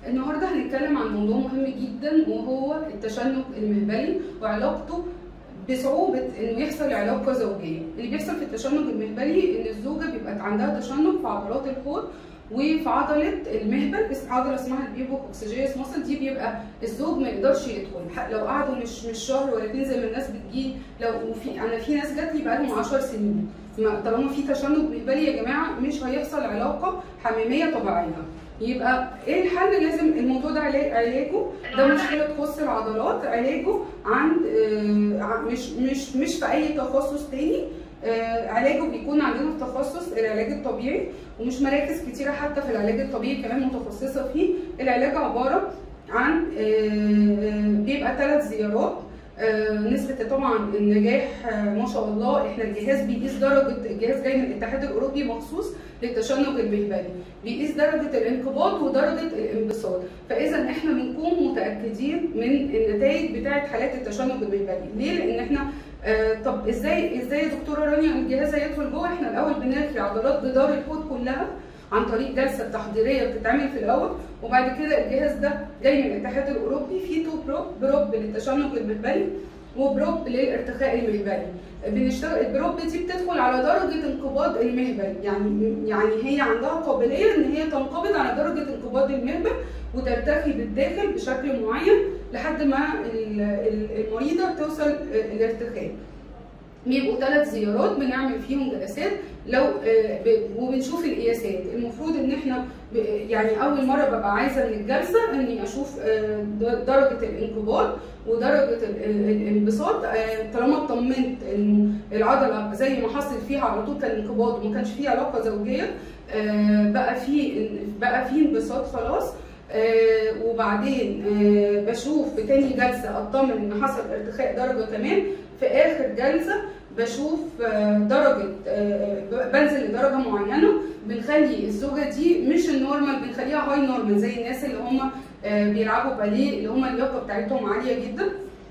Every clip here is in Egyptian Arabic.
النهارده هنتكلم عن موضوع مهم جدا وهو التشنج المهبلي وعلاقته بصعوبة انه يحصل علاقة زوجية، اللي بيحصل في التشنج المهبلي ان الزوجة بيبقى عندها تشنج في عضلات الحوض وفي عضلة المهبل بس عضلة اسمها البيبو اوكسجينس ماسل دي بيبقى الزوج ما يقدرش يدخل لو قعدوا مش مش شهر ولا اتنين زي ما الناس بتجي لو وفي انا في ناس جات لي بقالهم 10 سنين طالما في تشنج مهبلي يا جماعة مش هيحصل علاقة حميمية طبيعية يبقى ايه الحل لازم الموضوع ده علاجه ده مشكله تخص العضلات علاجه عند مش مش مش في اي تخصص تاني علاجه بيكون عندنا في تخصص العلاج الطبيعي ومش مراكز كتيره حتى في العلاج الطبيعي كمان متخصصه فيه العلاج عباره عن بيبقى ثلاث زيارات نسبة طبعا النجاح ما شاء الله احنا الجهاز بيقيس درجة الجهاز جاي من الاتحاد الاوروبي مخصوص للتشنج المهبلي بيقيس درجة الانقباض ودرجة الانبساط فاذا احنا بنكون متأكدين من النتائج بتاعة حالات التشنج المهبلي ليه؟ لان احنا آه طب ازاي ازاي يا دكتوره رانيا الجهاز هيدخل جوه احنا الاول بنرخي عضلات جدار الحوض كلها عن طريق جلسه تحضيريه بتتعمل في الاول وبعد كده الجهاز ده جاي من الاتحاد الاوروبي فيه تو بروب بروب للتشنج المهبلي وبروب للارتخاء المهبلي بنشتغل البروب دي بتدخل على درجه انقباض المهبل يعني يعني هي عندها قابليه ان هي تنقبض على درجه انقباض المهبل وترتخي بالداخل بشكل معين لحد ما المريضه توصل الارتخاء بيبقوا ثلاث زيارات بنعمل فيهم جلسات لو وبنشوف القياسات المفروض ان احنا يعني اول مره ببقى عايزه من الجلسه اني اشوف درجه الانقباض ودرجه الانبساط طالما اطمنت ان العضله زي ما حصل فيها على طول كان انقباض وما كانش فيه علاقه زوجيه بقى في بقى في انبساط خلاص آه وبعدين آه بشوف في تاني جلسه اطمن ان حصل ارتخاء درجه كمان في اخر جلسه بشوف آه درجه بنزل لدرجه معينه بنخلي الزوجه دي مش النورمال بنخليها هاي نورمال زي الناس اللي هم بيلعبوا باليه اللي هم اللياقه بتاعتهم عاليه جدا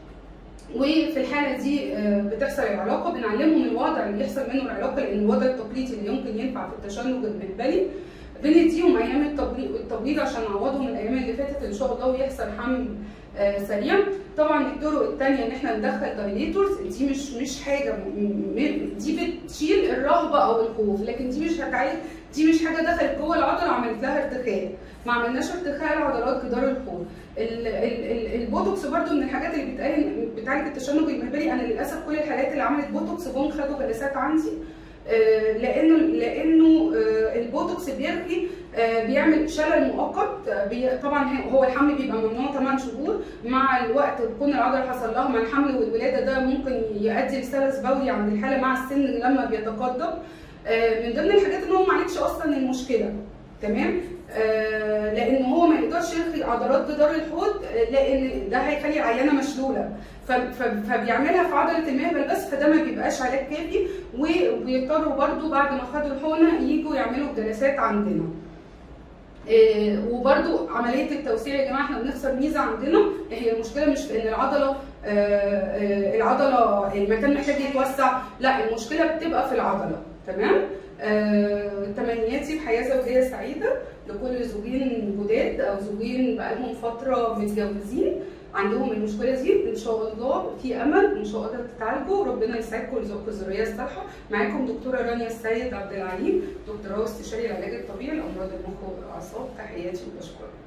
وفي الحاله دي بتحصل العلاقه بنعلمهم الوضع اللي يحصل منه العلاقه لان الوضع التقليدي اللي يمكن ينفع في التشنج المهبلي بنديهم ايام التبريد التبريد عشان نعوضهم الايام اللي فاتت ان شاء الله ويحصل حمل آه سريع طبعا الطرق الثانيه ان احنا ندخل دايليتورز دي مش مش حاجه دي بتشيل الرهبه او الخوف لكن دي مش هتعالج دي مش حاجه دخلت جوه العضله وعملت لها ارتخاء ما عملناش ارتخاء لعضلات جدار الحوض البوتوكس برده من الحاجات اللي بتقال بتعالج التشنج المهبلي انا للاسف كل الحالات اللي عملت بوتوكس جم خدوا جلسات عندي لانه لانه البوتوكس بيرخي بيعمل شلل مؤقت طبعا هو الحمل بيبقى ممنوع 8 شهور مع الوقت تكون العضله حصل لها مع الحمل والولاده ده ممكن يؤدي لسلس بولي عند الحاله مع السن لما بيتقدم من ضمن الحاجات ان هو ما عالجش اصلا المشكله تمام آه لان هو ما يقدرش يرخي عضلات جدار الحوض لان ده هيخلي العيانه مشلوله فبيعملها في عضله المهبل بس فده ما بيبقاش علاج كافي وبيضطروا برده بعد ما خدوا الحقنه يجوا يعملوا الجلسات عندنا آه وبرده عمليه التوسيع يا جماعه احنا بنخسر ميزه عندنا هي المشكله مش في ان العضله آه العضله المكان محتاج يتوسع لا المشكله بتبقى في العضله تمام آه، تمنياتي بحياه زوجيه سعيده لكل زوجين جداد او زوجين بقالهم فتره متجوزين عندهم المشكله دي ان شاء الله في امل ان شاء الله تتعالجوا ربنا يسعدكم ويرزقكم الذريه الصالحه معاكم دكتوره رانيا السيد عبد العليم دكتوراه استشاري العلاج الطبيعي لامراض المخ والاعصاب تحياتي وبشكرك